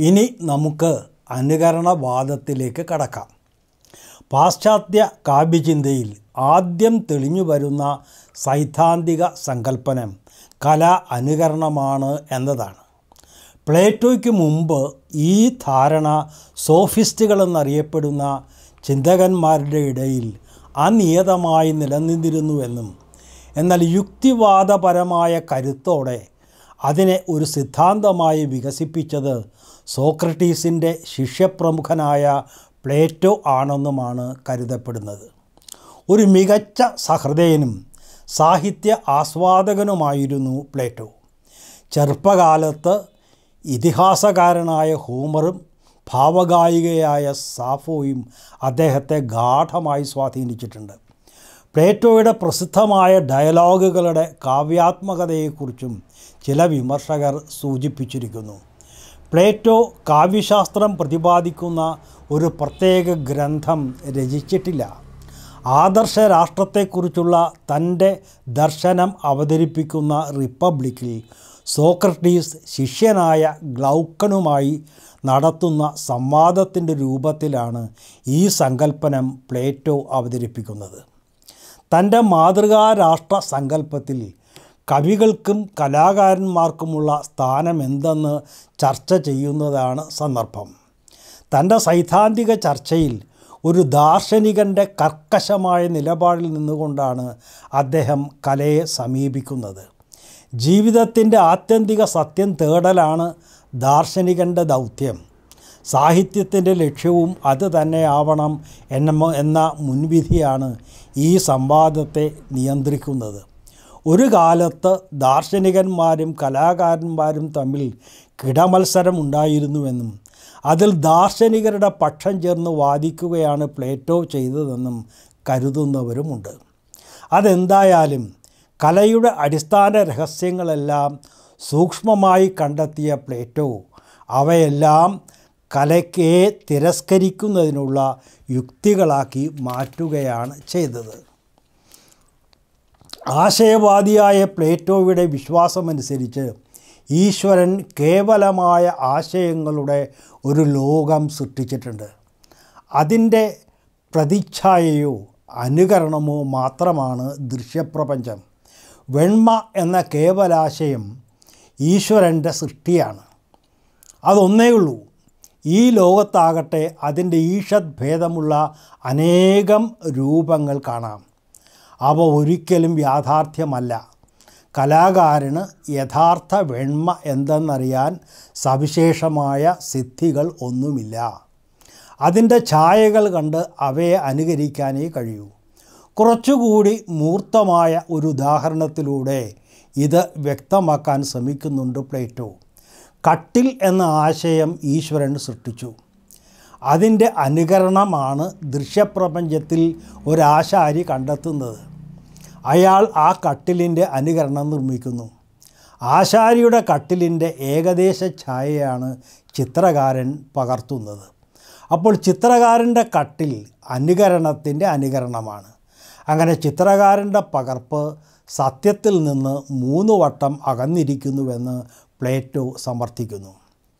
ഇനി നമുക്ക് അനുകരണവാദത്തിലേക്ക് കടക്കാം പാശ്ചാത്യ കാവ്യചിന്തയിൽ ആദ്യം തെളിഞ്ഞു വരുന്ന സൈദ്ധാന്തിക സങ്കല്പനം കല അനുകരണമാണ് എന്നതാണ് പ്ലേറ്റോയ്ക്ക് മുമ്പ് ഈ ധാരണ സോഫിസ്റ്റുകളെന്നറിയപ്പെടുന്ന ചിന്തകന്മാരുടെ ഇടയിൽ അനിയതമായി നിലനിന്നിരുന്നുവെന്നും എന്നാൽ യുക്തിവാദപരമായ കരുത്തോടെ അതിനെ ഒരു സിദ്ധാന്തമായി വികസിപ്പിച്ചത് സോക്രട്ടീസിൻ്റെ ശിഷ്യപ്രമുഖനായ പ്ലേറ്റോ ആണെന്നുമാണ് കരുതപ്പെടുന്നത് ഒരു മികച്ച സഹൃദയനും സാഹിത്യ ആസ്വാദകനുമായിരുന്നു പ്ലേറ്റോ ചെറുപ്പകാലത്ത് ഇതിഹാസകാരനായ ഹോമറും ഭാവഗായികയായ സാഫോയും അദ്ദേഹത്തെ ഗാഠമായി സ്വാധീനിച്ചിട്ടുണ്ട് പ്ലേറ്റോയുടെ പ്രസിദ്ധമായ ഡയലോഗുകളുടെ കാവ്യാത്മകതയെക്കുറിച്ചും ചില വിമർശകർ സൂചിപ്പിച്ചിരിക്കുന്നു പ്ലേറ്റോ കാവ്യശാസ്ത്രം പ്രതിപാദിക്കുന്ന ഒരു പ്രത്യേക ഗ്രന്ഥം രചിച്ചിട്ടില്ല ആദർശ രാഷ്ട്രത്തെക്കുറിച്ചുള്ള തൻ്റെ ദർശനം അവതരിപ്പിക്കുന്ന റിപ്പബ്ലിക്കിൽ സോക്രട്ടീസ് ശിഷ്യനായ ഗ്ലൗക്കനുമായി നടത്തുന്ന സംവാദത്തിൻ്റെ രൂപത്തിലാണ് ഈ സങ്കല്പനം പ്ലേറ്റോ അവതരിപ്പിക്കുന്നത് തൻ്റെ മാതൃകാ രാഷ്ട്ര സങ്കല്പത്തിൽ കവികൾക്കും കലാകാരന്മാർക്കുമുള്ള സ്ഥാനം എന്തെന്ന് ചർച്ച ചെയ്യുന്നതാണ് സന്ദർഭം തൻ്റെ സൈദ്ധാന്തിക ചർച്ചയിൽ ഒരു ദാർശനികൻ്റെ കർക്കശമായ നിലപാടിൽ നിന്നുകൊണ്ടാണ് അദ്ദേഹം കലയെ സമീപിക്കുന്നത് ജീവിതത്തിൻ്റെ ആത്യന്തിക സത്യം തേടലാണ് ദാർശനികൻ്റെ ദൗത്യം സാഹിത്യത്തിൻ്റെ ലക്ഷ്യവും അത് തന്നെയാവണം എന്ന എന്ന മുൻവിധിയാണ് ഈ സംവാദത്തെ നിയന്ത്രിക്കുന്നത് ഒരു കാലത്ത് ദാർശനികന്മാരും കലാകാരന്മാരും തമ്മിൽ കിടമത്സരം ഉണ്ടായിരുന്നുവെന്നും അതിൽ ദാർശനികരുടെ പക്ഷം ചേർന്ന് വാദിക്കുകയാണ് പ്ലേറ്റോ ചെയ്തതെന്നും കരുതുന്നവരുമുണ്ട് അതെന്തായാലും കലയുടെ അടിസ്ഥാന രഹസ്യങ്ങളെല്ലാം സൂക്ഷ്മമായി കണ്ടെത്തിയ പ്ലേറ്റോ അവയെല്ലാം കലയ്ക്ക് തിരസ്കരിക്കുന്നതിനുള്ള യുക്തികളാക്കി മാറ്റുകയാണ് ചെയ്തത് ആശയവാദിയായ പ്ലേറ്റോയുടെ വിശ്വാസമനുസരിച്ച് ഈശ്വരൻ കേവലമായ ആശയങ്ങളുടെ ഒരു ലോകം സൃഷ്ടിച്ചിട്ടുണ്ട് അതിൻ്റെ പ്രതിച്ഛായയോ അനുകരണമോ മാത്രമാണ് ദൃശ്യപ്രപഞ്ചം വെണ്മ എന്ന കേവലാശയം ഈശ്വരൻ്റെ സൃഷ്ടിയാണ് അതൊന്നേ ഉള്ളൂ ഈ ലോകത്താകട്ടെ അതിൻ്റെ ഈഷത് ഭേദമുള്ള അനേകം രൂപങ്ങൾ കാണാം അവ ഒരിക്കലും യാഥാർത്ഥ്യമല്ല കലാകാരന് യഥാർത്ഥ വെണ്മ എന്തെന്നറിയാൻ സവിശേഷമായ സിദ്ധികൾ ഒന്നുമില്ല അതിൻ്റെ ഛായകൾ കണ്ട് അവയെ അനുകരിക്കാനേ കഴിയൂ കുറച്ചുകൂടി മൂർത്തമായ ഒരു ഉദാഹരണത്തിലൂടെ ഇത് വ്യക്തമാക്കാൻ ശ്രമിക്കുന്നുണ്ട് പ്ലേറ്റോ കട്ടിൽ എന്ന ആശയം ഈശ്വരൻ സൃഷ്ടിച്ചു അതിൻ്റെ അനുകരണമാണ് ദൃശ്യപ്രപഞ്ചത്തിൽ ഒരാശാരി കണ്ടെത്തുന്നത് അയാൾ ആ കട്ടിലിൻ്റെ അനുകരണം നിർമ്മിക്കുന്നു ആശാരിയുടെ കട്ടിലിൻ്റെ ഏകദേശ ഛായയാണ് ചിത്രകാരൻ പകർത്തുന്നത് അപ്പോൾ ചിത്രകാരൻ്റെ കട്ടിൽ അനുകരണത്തിൻ്റെ അനുകരണമാണ് അങ്ങനെ ചിത്രകാരൻ്റെ പകർപ്പ് സത്യത്തിൽ നിന്ന് മൂന്ന് വട്ടം അകന്നിരിക്കുന്നുവെന്ന് പ്ലേറ്റോ സമർത്ഥിക്കുന്നു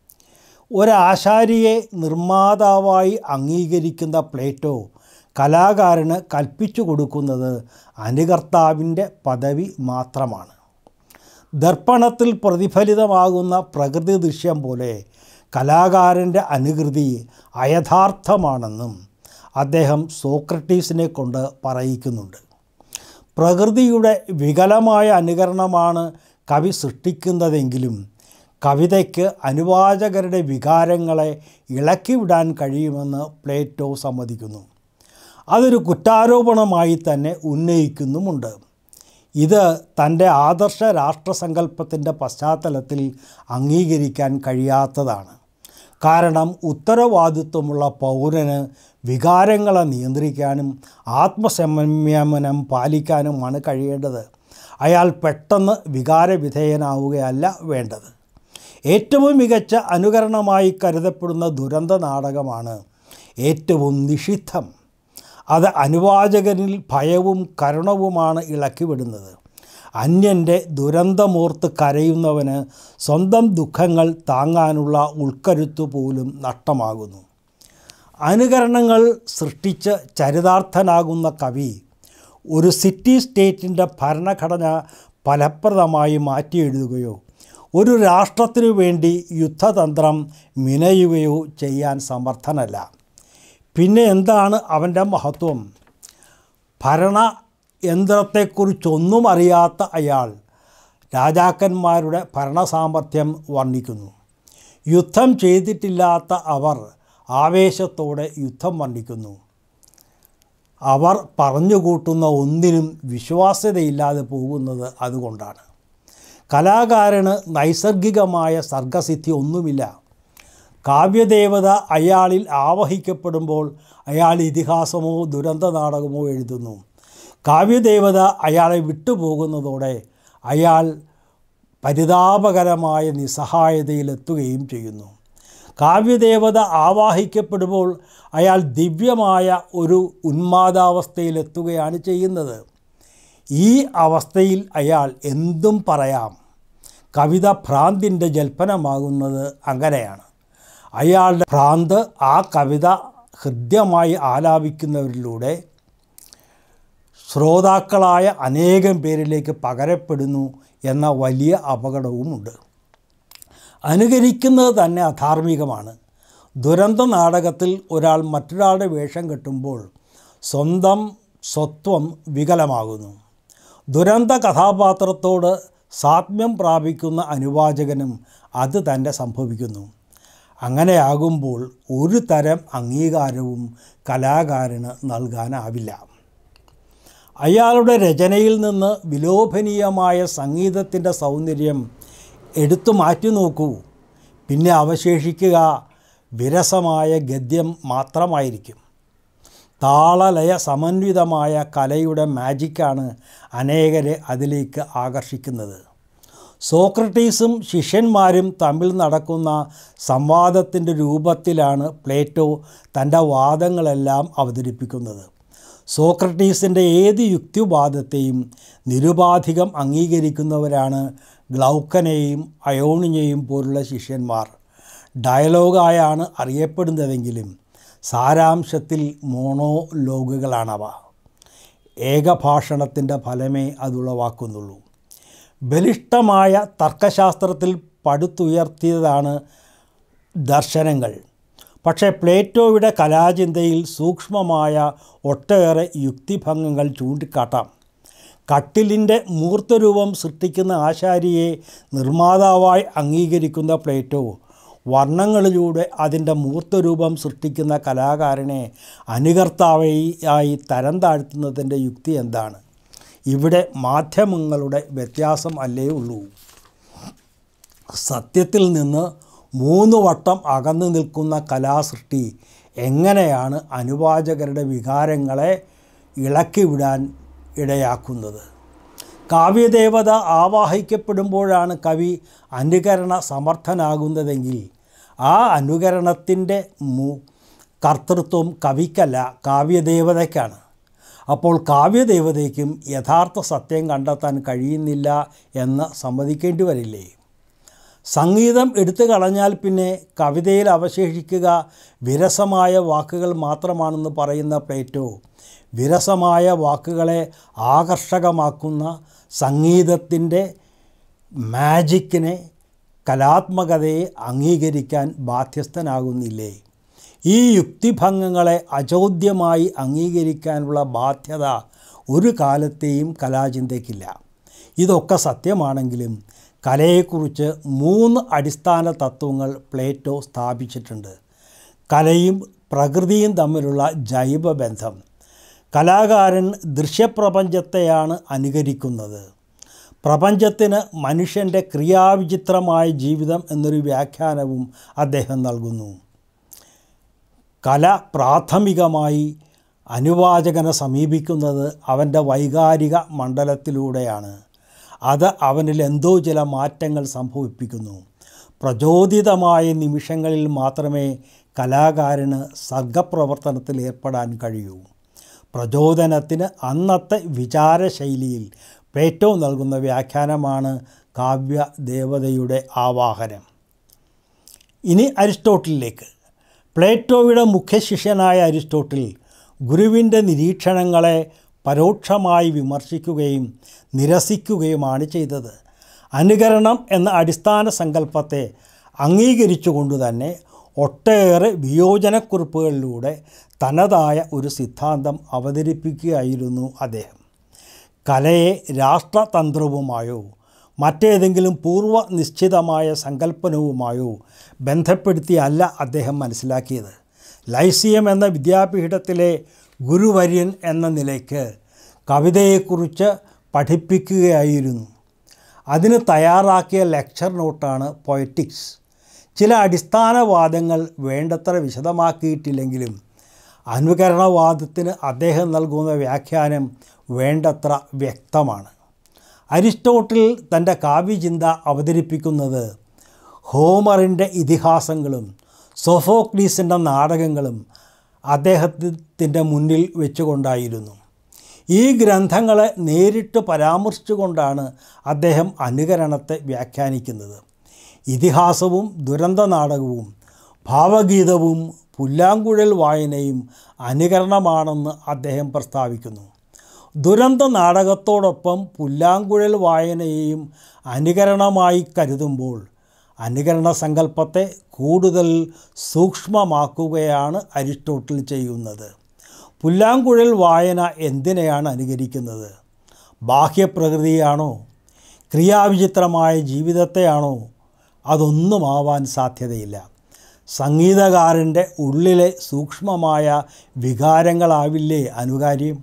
ഒരാശാരിയെ നിർമ്മാതാവായി അംഗീകരിക്കുന്ന പ്ലേറ്റോ കലാകാരന് കൽപ്പിച്ചു കൊടുക്കുന്നത് അനുകർത്താവിൻ്റെ പദവി മാത്രമാണ് ദർപ്പണത്തിൽ പ്രതിഫലിതമാകുന്ന പ്രകൃതി ദൃശ്യം പോലെ കലാകാരൻ്റെ അനുകൃതി അയഥാർത്ഥമാണെന്നും അദ്ദേഹം സോക്രട്ടീസിനെ കൊണ്ട് പറയിക്കുന്നുണ്ട് പ്രകൃതിയുടെ വികലമായ അനുകരണമാണ് കവി സൃഷ്ടിക്കുന്നതെങ്കിലും കവിതയ്ക്ക് അനുവാചകരുടെ വികാരങ്ങളെ ഇളക്കിവിടാൻ കഴിയുമെന്ന് പ്ലേറ്റോ സമ്മതിക്കുന്നു അതൊരു കുറ്റാരോപണമായി തന്നെ ഉന്നയിക്കുന്നുമുണ്ട് ഇത് തൻ്റെ ആദർശ രാഷ്ട്രസങ്കല്പത്തിൻ്റെ പശ്ചാത്തലത്തിൽ അംഗീകരിക്കാൻ കഴിയാത്തതാണ് കാരണം ഉത്തരവാദിത്വമുള്ള പൗരന് വികാരങ്ങളെ നിയന്ത്രിക്കാനും ആത്മസംയമനം പാലിക്കാനുമാണ് കഴിയേണ്ടത് അയാൾ പെട്ടെന്ന് വികാരവിധേയനാവുകയല്ല വേണ്ടത് ഏറ്റവും മികച്ച അനുകരണമായി കരുതപ്പെടുന്ന ദുരന്ത നാടകമാണ് ഏറ്റവും നിഷിദ്ധം അത് അനുവാചകനിൽ ഭയവും കരുണവുമാണ് ഇളക്കിവിടുന്നത് അന്യൻ്റെ ദുരന്തമോർത്ത് കരയുന്നവന് സ്വന്തം ദുഃഖങ്ങൾ താങ്ങാനുള്ള ഉൾക്കരുത്തു പോലും നഷ്ടമാകുന്നു അനുകരണങ്ങൾ സൃഷ്ടിച്ച് ചരിതാർത്ഥനാകുന്ന കവി ഒരു സിറ്റി സ്റ്റേറ്റിൻ്റെ ഭരണഘടന ഫലപ്രദമായി മാറ്റിയെഴുതുകയോ ഒരു രാഷ്ട്രത്തിനു വേണ്ടി യുദ്ധതന്ത്രം മിനയുകയോ ചെയ്യാൻ സമർത്ഥനല്ല പിന്നെ എന്താണ് അവൻ്റെ മഹത്വം ഭരണ യന്ത്രത്തെക്കുറിച്ചൊന്നും അറിയാത്ത അയാൾ രാജാക്കന്മാരുടെ ഭരണസാമർഥ്യം വർണ്ണിക്കുന്നു യുദ്ധം ചെയ്തിട്ടില്ലാത്ത അവർ ആവേശത്തോടെ യുദ്ധം വർണ്ണിക്കുന്നു അവർ പറഞ്ഞുകൂട്ടുന്ന ഒന്നിനും വിശ്വാസ്യതയില്ലാതെ പോകുന്നത് അതുകൊണ്ടാണ് കലാകാരന് നൈസർഗികമായ സർഗസിദ്ധി ഒന്നുമില്ല കാവ്യദേവത അയാളിൽ ആവഹിക്കപ്പെടുമ്പോൾ അയാൾ ഇതിഹാസമോ ദുരന്ത നാടകമോ എഴുതുന്നു കാവ്യദേവത അയാളെ വിട്ടുപോകുന്നതോടെ അയാൾ പരിതാപകരമായ നിസ്സഹായതയിലെത്തുകയും ചെയ്യുന്നു കാവ്യദേവത ആവാഹിക്കപ്പെടുമ്പോൾ അയാൾ ദിവ്യമായ ഒരു ഉന്മാദാവസ്ഥയിലെത്തുകയാണ് ചെയ്യുന്നത് ഈ അവസ്ഥയിൽ അയാൾ എന്തും പറയാം കവിത ഭ്രാന്തിൻ്റെ ജൽപ്പനമാകുന്നത് അങ്ങനെയാണ് അയാളുടെ ഭ്രാന്ത് ആ കവിത ഹൃദ്യമായി ആലാപിക്കുന്നവരിലൂടെ ശ്രോതാക്കളായ അനേകം പേരിലേക്ക് പകരപ്പെടുന്നു എന്ന വലിയ അപകടവുമുണ്ട് അനുകരിക്കുന്നത് തന്നെ അധാർമികമാണ് ദുരന്ത നാടകത്തിൽ ഒരാൾ മറ്റൊരാളുടെ വേഷം കെട്ടുമ്പോൾ സ്വന്തം സ്വത്വം വികലമാകുന്നു ദുരന്ത കഥാപാത്രത്തോട് സാത്മ്യം പ്രാപിക്കുന്ന അനുവാചകനും അത് തന്നെ സംഭവിക്കുന്നു അങ്ങനെയാകുമ്പോൾ ഒരു തരം അംഗീകാരവും കലാകാരന് നൽകാനാവില്ല അയാളുടെ രചനയിൽ നിന്ന് വിലോഭനീയമായ സംഗീതത്തിൻ്റെ സൗന്ദര്യം എടുത്തു മാറ്റി നോക്കൂ പിന്നെ അവശേഷിക്കുക വിരസമായ ഗദ്യം മാത്രമായിരിക്കും താളലയ സമന്വിതമായ കലയുടെ മാജിക്കാണ് അനേകരെ അതിലേക്ക് ആകർഷിക്കുന്നത് സോക്രട്ടീസും ശിഷ്യന്മാരും തമ്മിൽ നടക്കുന്ന സംവാദത്തിൻ്റെ രൂപത്തിലാണ് പ്ലേറ്റോ തൻ്റെ വാദങ്ങളെല്ലാം അവതരിപ്പിക്കുന്നത് സോക്രട്ടീസിൻ്റെ ഏത് യുക്തിവാദത്തെയും നിരുപാധികം അംഗീകരിക്കുന്നവരാണ് ഗ്ലൗക്കനെയും അയോണിനെയും പോലുള്ള ശിഷ്യന്മാർ ഡയലോഗായാണ് അറിയപ്പെടുന്നതെങ്കിലും സാരാംശത്തിൽ മോണോലോഗുകളാണവ ഏകഭാഷണത്തിൻ്റെ ഫലമേ അതുളവാക്കുന്നുള്ളൂ ബലിഷ്ടമായ തർക്കശാസ്ത്രത്തിൽ പടുത്തുയർത്തിയതാണ് ദർശനങ്ങൾ പക്ഷേ പ്ലേറ്റോയുടെ കലാചിന്തയിൽ സൂക്ഷ്മമായ ഒട്ടേറെ യുക്തിഭംഗങ്ങൾ ചൂണ്ടിക്കാട്ടാം കട്ടിലിൻ്റെ മൂർത്തരൂപം സൃഷ്ടിക്കുന്ന ആശാരിയെ നിർമ്മാതാവായി അംഗീകരിക്കുന്ന പ്ലേറ്റോ വർണ്ണങ്ങളിലൂടെ അതിൻ്റെ മൂർത്തരൂപം സൃഷ്ടിക്കുന്ന കലാകാരനെ അനുകർത്താവായി തരം താഴ്ത്തുന്നതിൻ്റെ യുക്തി എന്താണ് ഇവിടെ മാധ്യമങ്ങളുടെ വ്യത്യാസം അല്ലേ ഉള്ളൂ സത്യത്തിൽ നിന്ന് മൂന്ന് വട്ടം അകന്നു നിൽക്കുന്ന കലാസൃഷ്ടി എങ്ങനെയാണ് അനുവാചകരുടെ വികാരങ്ങളെ ഇളക്കിവിടാൻ ഇടയാക്കുന്നത് കാവ്യദേവത ആവാഹിക്കപ്പെടുമ്പോഴാണ് കവി അനുകരണ സമർത്ഥനാകുന്നതെങ്കിൽ ആ അനുകരണത്തിൻ്റെ മു കർത്തൃത്വം കവിക്കല്ല കാവ്യദേവതയ്ക്കാണ് അപ്പോൾ കാവ്യദേവതയ്ക്കും യഥാർത്ഥ സത്യം കണ്ടെത്താൻ കഴിയുന്നില്ല എന്ന് സമ്മതിക്കേണ്ടി വരില്ലേ സംഗീതം എടുത്തു കളഞ്ഞാൽ പിന്നെ കവിതയിൽ അവശേഷിക്കുക വിരസമായ വാക്കുകൾ മാത്രമാണെന്ന് പറയുന്ന പ്ലേറ്റോ വിരസമായ വാക്കുകളെ ആകർഷകമാക്കുന്ന സംഗീതത്തിൻ്റെ മാജിക്കിനെ കലാത്മകതയെ അംഗീകരിക്കാൻ ബാധ്യസ്ഥനാകുന്നില്ലേ ഈ യുക്തിഭംഗങ്ങളെ അചോദ്യമായി അംഗീകരിക്കാനുള്ള ബാധ്യത ഒരു കാലത്തെയും കലാചിന്തയ്ക്കില്ല ഇതൊക്കെ സത്യമാണെങ്കിലും കലയെക്കുറിച്ച് മൂന്ന് അടിസ്ഥാന തത്വങ്ങൾ പ്ലേറ്റോ സ്ഥാപിച്ചിട്ടുണ്ട് കലയും പ്രകൃതിയും തമ്മിലുള്ള ജൈവബന്ധം കലാകാരൻ ദൃശ്യപ്രപഞ്ചത്തെയാണ് അനുകരിക്കുന്നത് പ്രപഞ്ചത്തിന് മനുഷ്യൻ്റെ ക്രിയാവിചിത്രമായ ജീവിതം എന്നൊരു വ്യാഖ്യാനവും അദ്ദേഹം നൽകുന്നു കല പ്രാഥമികമായി അനുവാചകനെ സമീപിക്കുന്നത് അവൻ്റെ വൈകാരിക മണ്ഡലത്തിലൂടെയാണ് അത് അവനിൽ എന്തോ ചില മാറ്റങ്ങൾ സംഭവിപ്പിക്കുന്നു പ്രചോദിതമായ നിമിഷങ്ങളിൽ മാത്രമേ കലാകാരന് സർഗപ്രവർത്തനത്തിൽ ഏർപ്പെടാൻ കഴിയൂ പ്രചോദനത്തിന് അന്നത്തെ വിചാരശൈലിയിൽ പ്ലേറ്റോ നൽകുന്ന വ്യാഖ്യാനമാണ് കാവ്യ ദേവതയുടെ ആവാഹനം ഇനി അരിസ്റ്റോട്ടിലേക്ക് പ്ലേറ്റോയുടെ മുഖ്യ ശിഷ്യനായ അരിസ്റ്റോട്ടിൽ ഗുരുവിൻ്റെ നിരീക്ഷണങ്ങളെ പരോക്ഷമായി വിമർശിക്കുകയും നിരസിക്കുകയുമാണ് ചെയ്തത് അനുകരണം എന്ന അടിസ്ഥാന സങ്കല്പത്തെ അംഗീകരിച്ചുകൊണ്ട് തന്നെ ഒട്ടേറെ വിയോജനക്കുറിപ്പുകളിലൂടെ തനതായ ഒരു സിദ്ധാന്തം അവതരിപ്പിക്കുകയായിരുന്നു അദ്ദേഹം കലയെ രാഷ്ട്രതന്ത്രവുമായോ മറ്റേതെങ്കിലും പൂർവ്വ നിശ്ചിതമായ സങ്കല്പനവുമായോ ബന്ധപ്പെടുത്തിയല്ല അദ്ദേഹം മനസ്സിലാക്കിയത് ലൈസിയം എന്ന വിദ്യാപീഠത്തിലെ ഗുരുവര്യൻ എന്ന നിലയ്ക്ക് കവിതയെക്കുറിച്ച് പഠിപ്പിക്കുകയായിരുന്നു അതിന് തയ്യാറാക്കിയ ലെക്ചർ നോട്ടാണ് പൊയറ്റിക്സ് ചില അടിസ്ഥാനവാദങ്ങൾ വേണ്ടത്ര വിശദമാക്കിയിട്ടില്ലെങ്കിലും അനുകരണവാദത്തിന് അദ്ദേഹം നൽകുന്ന വ്യാഖ്യാനം വേണ്ടത്ര വ്യക്തമാണ് അരിസ്റ്റോട്ടിൽ തൻ്റെ കാവ്യചിന്ത അവതരിപ്പിക്കുന്നത് ഹോമറിൻ്റെ ഇതിഹാസങ്ങളും സൊഫോക്ലീസിൻ്റെ നാടകങ്ങളും അദ്ദേഹത്തിൻ്റെ മുന്നിൽ വെച്ചുകൊണ്ടായിരുന്നു ഈ ഗ്രന്ഥങ്ങളെ നേരിട്ട് പരാമർശിച്ചുകൊണ്ടാണ് അദ്ദേഹം അനുകരണത്തെ വ്യാഖ്യാനിക്കുന്നത് ഇതിഹാസവും ദുരന്ത നാടകവും ഭാവഗീതവും പുല്ലാങ്കുഴൽ വായനയും അനുകരണമാണെന്ന് അദ്ദേഹം പ്രസ്താവിക്കുന്നു ദുരന്ത നാടകത്തോടൊപ്പം പുല്ലാങ്കുഴൽ വായനയെയും അനുകരണമായി കരുതുമ്പോൾ അനുകരണ സങ്കല്പത്തെ കൂടുതൽ സൂക്ഷ്മമാക്കുകയാണ് അരിസ്റ്റോട്ടിൽ ചെയ്യുന്നത് പുല്ലാങ്കുഴൽ വായന എന്തിനെയാണ് അനുകരിക്കുന്നത് ബാഹ്യപ്രകൃതിയാണോ ക്രിയാവിചിത്രമായ ജീവിതത്തെയാണോ അതൊന്നുമാവാൻ സാധ്യതയില്ല സംഗീതകാരൻ്റെ ഉള്ളിലെ സൂക്ഷ്മമായ വികാരങ്ങളാവില്ലേ അനുകാര്യം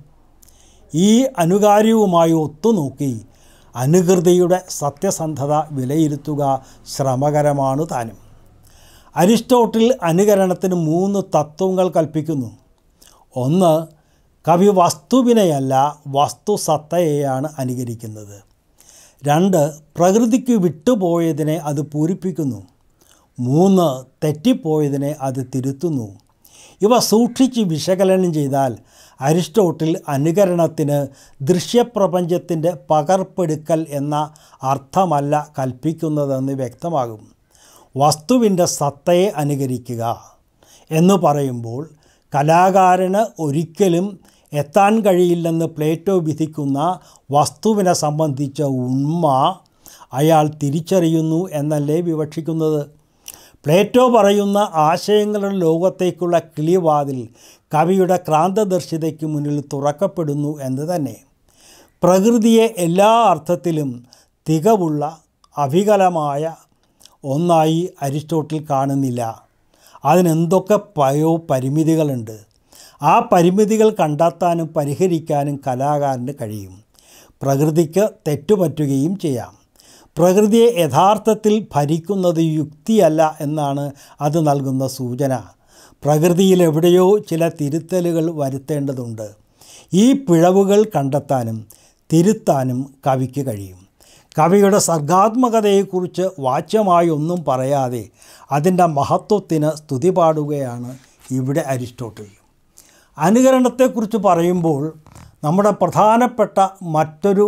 ഈ അനുകാര്യവുമായി ഒത്തുനോക്കി അനുകൃതിയുടെ സത്യസന്ധത വിലയിരുത്തുക ശ്രമകരമാണ് താനും അരിസ്റ്റോട്ടിൽ അനുകരണത്തിന് മൂന്ന് തത്വങ്ങൾ കൽപ്പിക്കുന്നു ഒന്ന് കവി വസ്തുവിനെയല്ല വസ്തുസത്തയെയാണ് അനുകരിക്കുന്നത് രണ്ട് പ്രകൃതിക്ക് വിട്ടുപോയതിനെ അത് പൂരിപ്പിക്കുന്നു മൂന്ന് തെറ്റിപ്പോയതിനെ അത് തിരുത്തുന്നു ഇവ സൂക്ഷിച്ച് വിശകലനം ചെയ്താൽ അരിസ്റ്റോട്ടിൽ അനുകരണത്തിന് ദൃശ്യപ്രപഞ്ചത്തിൻ്റെ പകർപ്പെടുക്കൽ എന്ന അർത്ഥമല്ല കൽപ്പിക്കുന്നതെന്ന് വ്യക്തമാകും വസ്തുവിൻ്റെ സത്തയെ അനുകരിക്കുക എന്ന് പറയുമ്പോൾ കലാകാരന് ഒരിക്കലും എത്താൻ കഴിയില്ലെന്ന് പ്ലേറ്റോ വിധിക്കുന്ന വസ്തുവിനെ സംബന്ധിച്ച ഉണ്മ അയാൾ തിരിച്ചറിയുന്നു എന്നല്ലേ വിവക്ഷിക്കുന്നത് പ്ലേറ്റോ പറയുന്ന ആശയങ്ങളുടെ ലോകത്തേക്കുള്ള കിളിവാതിൽ കവിയുടെ ക്രാന്തദർശിതയ്ക്ക് മുന്നിൽ തുറക്കപ്പെടുന്നു എന്ന് തന്നെ പ്രകൃതിയെ എല്ലാ അർത്ഥത്തിലും തികവുള്ള അവികലമായ ഒന്നായി അരിസ്റ്റോട്ടിൽ കാണുന്നില്ല അതിനെന്തൊക്കെ പയോ പരിമിതികളുണ്ട് ആ പരിമിതികൾ കണ്ടെത്താനും പരിഹരിക്കാനും കലാകാരന് കഴിയും പ്രകൃതിക്ക് തെറ്റുപറ്റുകയും ചെയ്യാം പ്രകൃതിയെ യഥാർത്ഥത്തിൽ ഭരിക്കുന്നത് യുക്തിയല്ല എന്നാണ് അത് നൽകുന്ന സൂചന പ്രകൃതിയിൽ എവിടെയോ ചില തിരുത്തലുകൾ വരുത്തേണ്ടതുണ്ട് ഈ പിഴവുകൾ കണ്ടെത്താനും തിരുത്താനും കവിക്ക് കഴിയും കവിയുടെ സർഗാത്മകതയെക്കുറിച്ച് വാച്യമായി ഒന്നും പറയാതെ അതിൻ്റെ മഹത്വത്തിന് സ്തുതി പാടുകയാണ് ഇവിടെ അരിസ്റ്റോട്ടിൽ അനുകരണത്തെക്കുറിച്ച് പറയുമ്പോൾ നമ്മുടെ പ്രധാനപ്പെട്ട മറ്റൊരു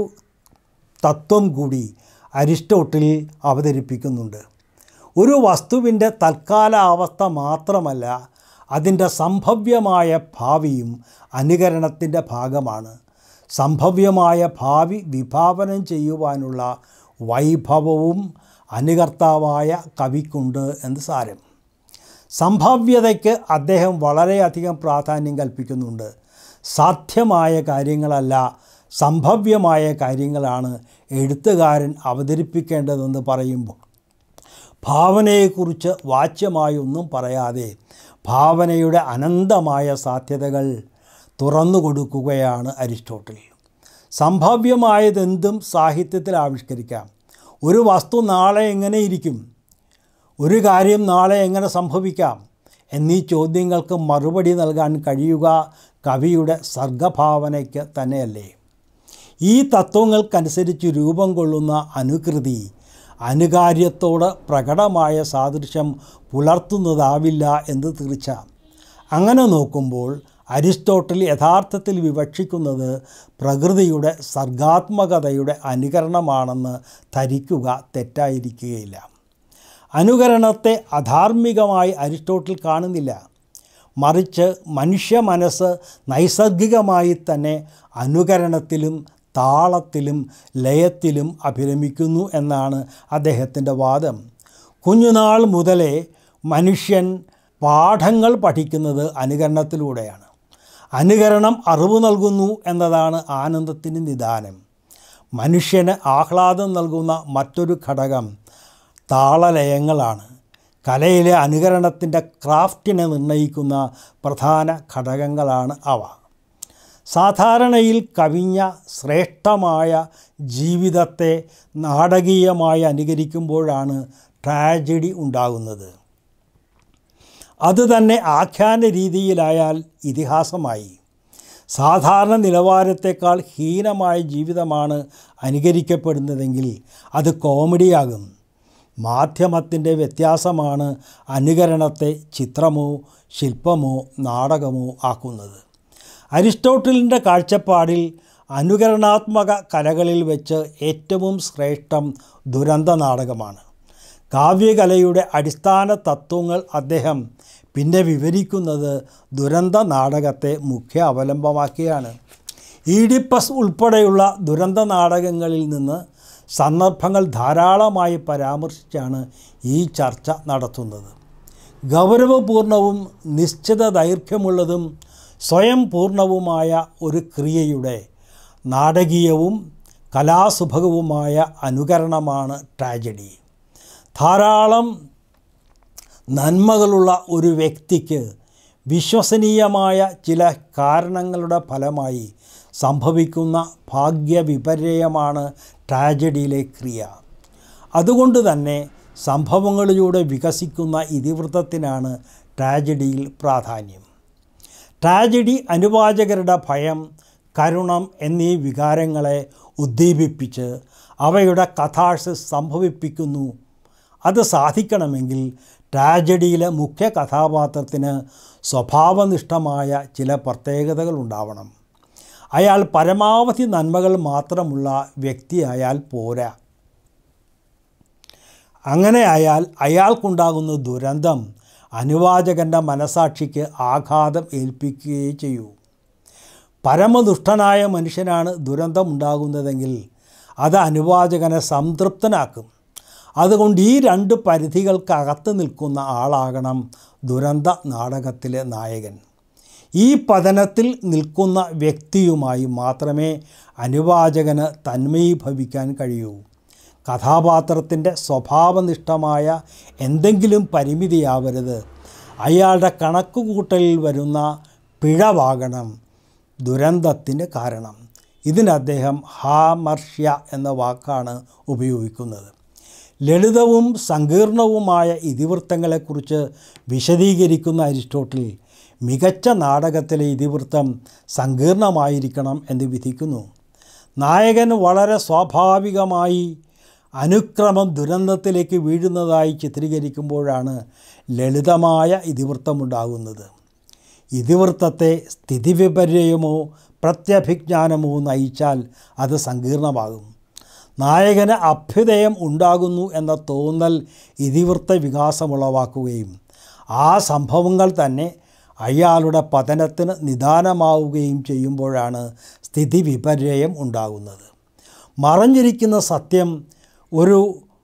തത്വം കൂടി അരിസ്റ്റോട്ടിൽ അവതരിപ്പിക്കുന്നുണ്ട് ഒരു വസ്തുവിൻ്റെ തൽക്കാല അവസ്ഥ മാത്രമല്ല അതിൻ്റെ സംഭവ്യമായ ഭാവിയും അനുകരണത്തിൻ്റെ ഭാഗമാണ് സംഭവ്യമായ ഭാവി വിഭാവനം ചെയ്യുവാനുള്ള വൈഭവവും അനുകർത്താവായ കവിക്കുണ്ട് എന്ന് സാരം സംഭാവ്യതയ്ക്ക് അദ്ദേഹം വളരെയധികം പ്രാധാന്യം കൽപ്പിക്കുന്നുണ്ട് സാധ്യമായ കാര്യങ്ങളല്ല സംഭവ്യമായ കാര്യങ്ങളാണ് എഴുത്തുകാരൻ അവതരിപ്പിക്കേണ്ടതെന്ന് പറയുമ്പോൾ ഭാവനയെക്കുറിച്ച് വാച്യമായി ഒന്നും പറയാതെ ഭാവനയുടെ അനന്തമായ സാധ്യതകൾ തുറന്നു കൊടുക്കുകയാണ് അരിസ്റ്റോട്ടിൽ സംഭവ്യമായതെന്തും സാഹിത്യത്തിൽ ആവിഷ്കരിക്കാം ഒരു വസ്തു നാളെ എങ്ങനെ ഇരിക്കും ഒരു കാര്യം നാളെ എങ്ങനെ സംഭവിക്കാം എന്നീ ചോദ്യങ്ങൾക്ക് മറുപടി നൽകാൻ കഴിയുക കവിയുടെ സർഗഭാവനയ്ക്ക് തന്നെയല്ലേ ഈ തത്വങ്ങൾക്കനുസരിച്ച് രൂപം കൊള്ളുന്ന അനുകൃതി അനുകാര്യത്തോട് പ്രകടമായ സാദൃശ്യം പുലർത്തുന്നതാവില്ല എന്ന് തീർച്ച അങ്ങനെ നോക്കുമ്പോൾ അരിസ്റ്റോട്ടിൽ യഥാർത്ഥത്തിൽ വിവക്ഷിക്കുന്നത് പ്രകൃതിയുടെ സർഗാത്മകതയുടെ അനുകരണമാണെന്ന് ധരിക്കുക തെറ്റായിരിക്കുകയില്ല അനുകരണത്തെ അധാർമികമായി അരിസ്റ്റോട്ടിൽ കാണുന്നില്ല മറിച്ച് മനുഷ്യ മനസ്സ് നൈസർഗികമായി തന്നെ അനുകരണത്തിലും താളത്തിലും ലയത്തിലും അഭിരമിക്കുന്നു എന്നാണ് അദ്ദേഹത്തിൻ്റെ വാദം കുഞ്ഞുനാൾ മുതലേ മനുഷ്യൻ പാഠങ്ങൾ പഠിക്കുന്നത് അനുകരണത്തിലൂടെയാണ് അനുകരണം അറിവ് നൽകുന്നു എന്നതാണ് ആനന്ദത്തിന് നിദാനം മനുഷ്യന് ആഹ്ലാദം നൽകുന്ന മറ്റൊരു ഘടകം താളലയങ്ങളാണ് കലയിലെ അനുകരണത്തിൻ്റെ ക്രാഫ്റ്റിനെ നിർണ്ണയിക്കുന്ന പ്രധാന ഘടകങ്ങളാണ് അവ സാധാരണയിൽ കവിഞ്ഞ ശ്രേഷ്ഠമായ ജീവിതത്തെ നാടകീയമായി അനുകരിക്കുമ്പോഴാണ് ട്രാജഡി ഉണ്ടാകുന്നത് അതുതന്നെ ആഖ്യാന രീതിയിലായാൽ ഇതിഹാസമായി സാധാരണ നിലവാരത്തേക്കാൾ ഹീനമായ ജീവിതമാണ് അനുകരിക്കപ്പെടുന്നതെങ്കിൽ അത് കോമഡിയാകും മാധ്യമത്തിൻ്റെ വ്യത്യാസമാണ് അനുകരണത്തെ ചിത്രമോ ശില്പമോ നാടകമോ ആക്കുന്നത് അരിസ്റ്റോട്ടലിൻ്റെ കാഴ്ചപ്പാടിൽ അനുകരണാത്മക കലകളിൽ വെച്ച് ഏറ്റവും ശ്രേഷ്ഠം ദുരന്ത നാടകമാണ് കാവ്യകലയുടെ അടിസ്ഥാന തത്വങ്ങൾ അദ്ദേഹം പിന്നെ വിവരിക്കുന്നത് ദുരന്ത നാടകത്തെ മുഖ്യ അവലംബമാക്കിയാണ് ഈഡിപ്പസ് ഉൾപ്പെടെയുള്ള ദുരന്ത നാടകങ്ങളിൽ നിന്ന് സന്ദർഭങ്ങൾ ധാരാളമായി പരാമർശിച്ചാണ് ഈ ചർച്ച നടത്തുന്നത് ഗൗരവപൂർണവും നിശ്ചിത ദൈർഘ്യമുള്ളതും സ്വയം പൂർണ്ണവുമായ ഒരു ക്രിയയുടെ നാടകീയവും കലാസുഭകവുമായ അനുകരണമാണ് ട്രാജഡി ധാരാളം നന്മകളുള്ള ഒരു വ്യക്തിക്ക് വിശ്വസനീയമായ ചില കാരണങ്ങളുടെ ഫലമായി സംഭവിക്കുന്ന ഭാഗ്യവിപര്യമാണ് ട്രാജഡിയിലെ ക്രിയ അതുകൊണ്ട് തന്നെ സംഭവങ്ങളിലൂടെ വികസിക്കുന്ന ഇതിവൃത്തത്തിനാണ് ട്രാജഡിയിൽ പ്രാധാന്യം ട്രാജഡി അനുവാചകരുടെ ഭയം കരുണം എന്നീ വികാരങ്ങളെ ഉദ്ദീപിപ്പിച്ച് അവയുടെ കഥാഴ്സ് സംഭവിപ്പിക്കുന്നു അത് സാധിക്കണമെങ്കിൽ ട്രാജഡിയിലെ മുഖ്യ കഥാപാത്രത്തിന് സ്വഭാവനിഷ്ഠമായ ചില പ്രത്യേകതകൾ ഉണ്ടാവണം അയാൾ പരമാവധി നന്മകൾ മാത്രമുള്ള വ്യക്തിയായാൽ പോരാ അങ്ങനെ ആയാൽ അയാൾക്കുണ്ടാകുന്ന ദുരന്തം അനുവാചകൻ്റെ മനസാക്ഷിക്ക് ആഘാതം ഏൽപ്പിക്കുകയേ ചെയ്യൂ പരമദുഷ്ടനായ മനുഷ്യനാണ് ദുരന്തം ഉണ്ടാകുന്നതെങ്കിൽ അത് അനുവാചകനെ സംതൃപ്തനാക്കും അതുകൊണ്ട് ഈ രണ്ട് പരിധികൾക്കകത്ത് നിൽക്കുന്ന ആളാകണം ദുരന്ത നാടകത്തിലെ നായകൻ ഈ പതനത്തിൽ നിൽക്കുന്ന വ്യക്തിയുമായി മാത്രമേ അനുവാചകന് തന്മയീഭവിക്കാൻ കഴിയൂ കഥാപാത്രത്തിൻ്റെ സ്വഭാവനിഷ്ഠമായ എന്തെങ്കിലും പരിമിതിയാവരുത് അയാളുടെ കണക്കുകൂട്ടലിൽ വരുന്ന പിഴവാകണം ദുരന്തത്തിന് കാരണം ഇതിന് അദ്ദേഹം ഹാമർഷ്യ എന്ന വാക്കാണ് ഉപയോഗിക്കുന്നത് ലളിതവും സങ്കീർണവുമായ ഇതിവൃത്തങ്ങളെക്കുറിച്ച് വിശദീകരിക്കുന്ന അരിസ്റ്റോട്ടിൽ മികച്ച നാടകത്തിലെ ഇതിവൃത്തം സങ്കീർണമായിരിക്കണം എന്ന് വിധിക്കുന്നു നായകൻ വളരെ സ്വാഭാവികമായി അനുക്രമം ദുരന്തത്തിലേക്ക് വീഴുന്നതായി ചിത്രീകരിക്കുമ്പോഴാണ് ലളിതമായ ഇതിവൃത്തമുണ്ടാകുന്നത് ഇതിവൃത്തത്തെ സ്ഥിതിവിപര്യമോ പ്രത്യഭിജ്ഞാനമോ നയിച്ചാൽ അത് സങ്കീർണമാകും നായകന് അഭ്യുദയം ഉണ്ടാകുന്നു എന്ന തോന്നൽ ഇതിവൃത്ത വികാസമുളവാക്കുകയും ആ സംഭവങ്ങൾ തന്നെ അയാളുടെ പതനത്തിന് നിദാനമാവുകയും ചെയ്യുമ്പോഴാണ് സ്ഥിതി വിപര്യം ഉണ്ടാകുന്നത് മറഞ്ഞിരിക്കുന്ന സത്യം ഒരു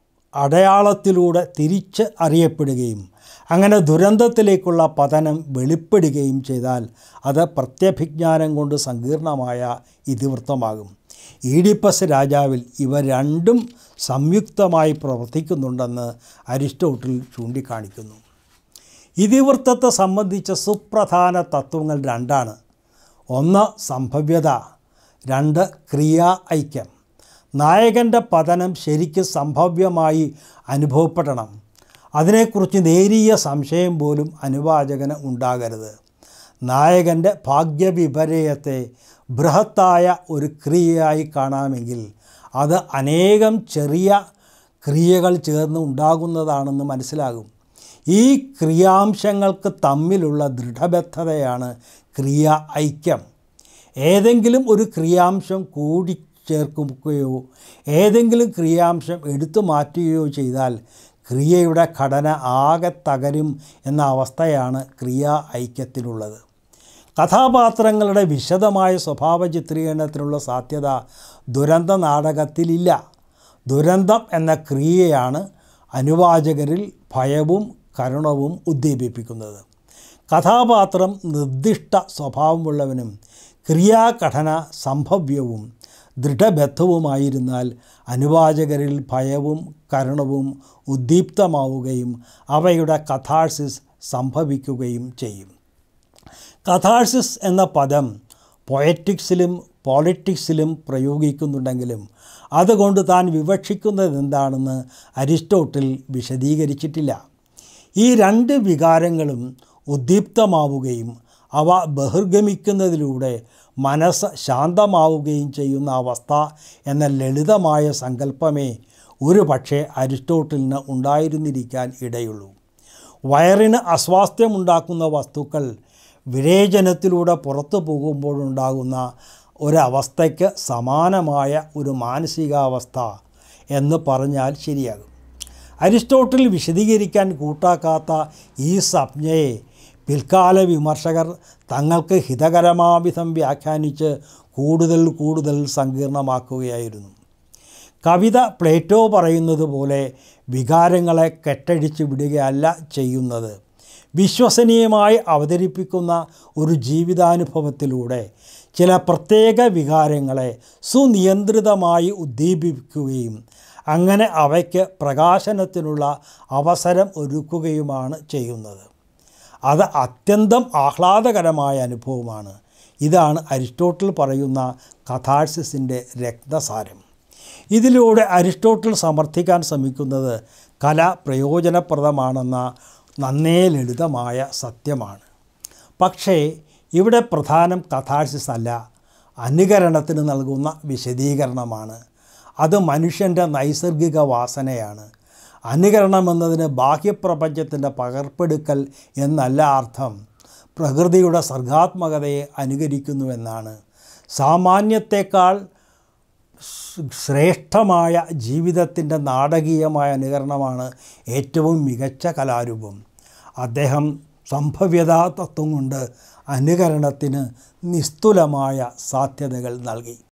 അടയാളത്തിലൂടെ തിരിച്ച് അറിയപ്പെടുകയും അങ്ങനെ ദുരന്തത്തിലേക്കുള്ള പതനം വെളിപ്പെടുകയും ചെയ്താൽ അത് പ്രത്യഭിജ്ഞാനം കൊണ്ട് സങ്കീർണമായ ഇതിവൃത്തമാകും ഈഡിപ്പസ് രാജാവിൽ ഇവ രണ്ടും സംയുക്തമായി പ്രവർത്തിക്കുന്നുണ്ടെന്ന് അരിസ്റ്റോട്ടിൽ ചൂണ്ടിക്കാണിക്കുന്നു ഇതിവൃത്തത്തെ സംബന്ധിച്ച സുപ്രധാന തത്വങ്ങൾ രണ്ടാണ് ഒന്ന് സംഭവ്യത രണ്ട് ക്രിയാ ഐക്യം നായകൻ്റെ പതനം ശരിക്ക് സംഭവ്യമായി അനുഭവപ്പെടണം അതിനെക്കുറിച്ച് നേരിയ സംശയം പോലും അനുവാചകന് ഉണ്ടാകരുത് നായകൻ്റെ ഭാഗ്യവിപര്യത്തെ ബൃഹത്തായ ഒരു ക്രിയയായി കാണാമെങ്കിൽ അത് അനേകം ചെറിയ ക്രിയകൾ ചേർന്ന് ഉണ്ടാകുന്നതാണെന്ന് മനസ്സിലാകും ഈ ക്രിയാംശങ്ങൾക്ക് തമ്മിലുള്ള ദൃഢബദ്ധതയാണ് ക്രിയ ഐക്യം ഏതെങ്കിലും ഒരു ക്രിയാംശം കൂടി ചേർക്കുകയോ ഏതെങ്കിലും ക്രിയാംശം എടുത്തു മാറ്റുകയോ ചെയ്താൽ ക്രിയയുടെ ഘടന ആകെ തകരും എന്ന അവസ്ഥയാണ് ക്രിയാ ഐക്യത്തിലുള്ളത് കഥാപാത്രങ്ങളുടെ വിശദമായ സ്വഭാവ ചിത്രീകരണത്തിനുള്ള സാധ്യത ദുരന്ത നാടകത്തിലില്ല ദുരന്തം എന്ന ക്രിയയാണ് അനുവാചകരിൽ ഭയവും കരുണവും ഉദ്ദീപിപ്പിക്കുന്നത് കഥാപാത്രം നിർദ്ദിഷ്ട സ്വഭാവമുള്ളവനും ക്രിയാഘടന സംഭവ്യവും ദൃഢബദ്ധവുമായിരുന്നാൽ അനുവാചകരിൽ ഭയവും കരുണവും ഉദ്ദീപ്തമാവുകയും അവയുടെ കഥാഴ്സിസ് സംഭവിക്കുകയും ചെയ്യും കഥാഴ്സിസ് എന്ന പദം പൊയറ്റിക്സിലും പോളിറ്റിക്സിലും പ്രയോഗിക്കുന്നുണ്ടെങ്കിലും അതുകൊണ്ട് താൻ വിവക്ഷിക്കുന്നത് എന്താണെന്ന് അരിസ്റ്റോട്ടിൽ വിശദീകരിച്ചിട്ടില്ല ഈ രണ്ട് വികാരങ്ങളും ഉദ്ദീപ്തമാവുകയും അവ ബഹിർഗമിക്കുന്നതിലൂടെ മനസ്സ് ശാന്തമാവുകയും ചെയ്യുന്ന അവസ്ഥ എന്ന ലളിതമായ സങ്കല്പമേ ഒരു പക്ഷേ അരിസ്റ്റോട്ടിലിന് ഉണ്ടായിരുന്നിരിക്കാൻ ഇടയുള്ളൂ വയറിന് അസ്വാസ്ഥ്യമുണ്ടാക്കുന്ന വസ്തുക്കൾ വിരേചനത്തിലൂടെ പുറത്തു പോകുമ്പോഴുണ്ടാകുന്ന ഒരവസ്ഥയ്ക്ക് സമാനമായ ഒരു മാനസികാവസ്ഥ എന്ന് പറഞ്ഞാൽ ശരിയാകും അരിസ്റ്റോട്ടിൽ വിശദീകരിക്കാൻ കൂട്ടാക്കാത്ത ഈ സംജ്ഞയെ പിൽക്കാല വിമർശകർ തങ്ങൾക്ക് ഹിതകരമാവിധം വ്യാഖ്യാനിച്ച് കൂടുതൽ കൂടുതൽ സങ്കീർണമാക്കുകയായിരുന്നു കവിത പ്ലേറ്റോ പറയുന്നത് പോലെ വികാരങ്ങളെ കെട്ടടിച്ച് വിടുകയല്ല ചെയ്യുന്നത് വിശ്വസനീയമായി അവതരിപ്പിക്കുന്ന ഒരു ജീവിതാനുഭവത്തിലൂടെ ചില പ്രത്യേക വികാരങ്ങളെ സുനിയന്ത്രിതമായി ഉദ്ദീപിക്കുകയും അങ്ങനെ അവയ്ക്ക് പ്രകാശനത്തിനുള്ള അവസരം ഒരുക്കുകയുമാണ് ചെയ്യുന്നത് അത് അത്യന്തം ആഹ്ലാദകരമായ അനുഭവമാണ് ഇതാണ് അരിസ്റ്റോട്ടിൽ പറയുന്ന കഥാഴ്സിസിൻ്റെ രക്തസാരം ഇതിലൂടെ അരിസ്റ്റോട്ടിൽ സമർത്ഥിക്കാൻ ശ്രമിക്കുന്നത് കല പ്രയോജനപ്രദമാണെന്ന നന്നേ ലളിതമായ സത്യമാണ് പക്ഷേ ഇവിടെ പ്രധാനം കഥാഴ്സിസ് അല്ല അനുകരണത്തിന് നൽകുന്ന വിശദീകരണമാണ് അത് മനുഷ്യൻ്റെ നൈസർഗിക വാസനയാണ് അനുകരണം എന്നതിന് ബാഹ്യപ്രപഞ്ചത്തിൻ്റെ പകർപ്പെടുക്കൽ എന്നല്ല അർത്ഥം പ്രകൃതിയുടെ സർഗാത്മകതയെ അനുകരിക്കുന്നുവെന്നാണ് സാമാന്യത്തെക്കാൾ ശ്രേഷ്ഠമായ ജീവിതത്തിൻ്റെ നാടകീയമായ അനുകരണമാണ് ഏറ്റവും മികച്ച കലാരൂപം അദ്ദേഹം സംഭവ്യതാ തത്വം കൊണ്ട് അനുകരണത്തിന് നിസ്തുലമായ സാധ്യതകൾ നൽകി